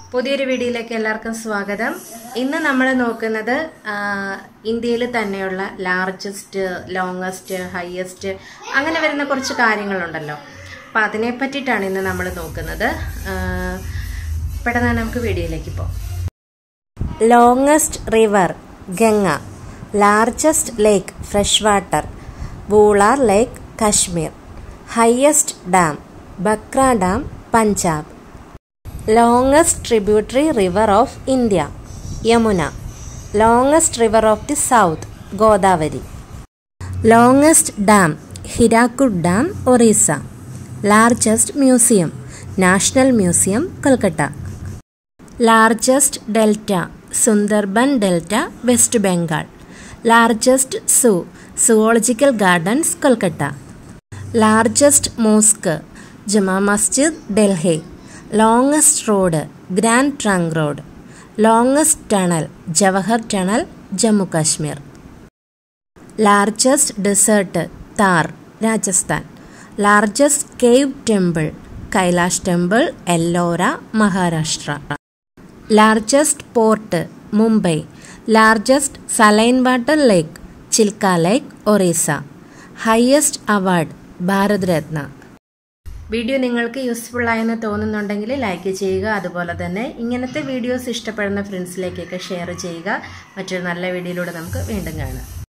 പുതിയൊരു വീഡിയോയിലേക്ക് എല്ലാവർക്കും സ്വാഗതം ഇന്ന് നമ്മൾ നോക്കുന്നത് ഇന്ത്യയിൽ തന്നെയുള്ള ലാർജസ്റ്റ് ലോങ്ങസ്റ്റ് ഹയസ്റ്റ് അങ്ങനെ വരുന്ന കുറച്ച് കാര്യങ്ങളുണ്ടല്ലോ അപ്പം അതിനെ പറ്റിയിട്ടാണ് ഇന്ന് നമ്മൾ നോക്കുന്നത് ആ, പെട്ടെന്ന് തന്നെ നമുക്ക് വീഡിയോയിലേക്ക് പോകാം longest river Ganga largest lake fresh water Wular lake Kashmir highest dam Bhakra dam Punjab longest tributary river of India Yamuna longest river of the south Godavari longest dam Hirakud dam Orissa largest museum national museum Kolkata largest delta Sundarban delta West Bengal largest zoo zoological gardens Kolkata largest mosque Jama Masjid Delhi longest road grand trunk road longest tunnel Jawahar tunnel Jammu Kashmir largest desert Thar Rajasthan largest cave temple Kailash temple Ellora Maharashtra largest port Mumbai largest saline water lake Chilka lake Orissa highest award Bharat Ratna video നിങ്ങൾക്ക് useful ആയെന്ന് തോന്നുന്നുണ്ടെങ്കിൽ like ചെയ്യുക അതുപോലെ തന്നെ ഇങ്ങനത്തെ videos ഇഷ്ടപ്പെടുന്ന ഫ്രണ്ട്സിലേക്കൊക്കെ share ചെയ്യുക മറ്റൊരു നല്ല വീഡിയോയിലൂടെ നമുക്ക് വീണ്ടും കാണാം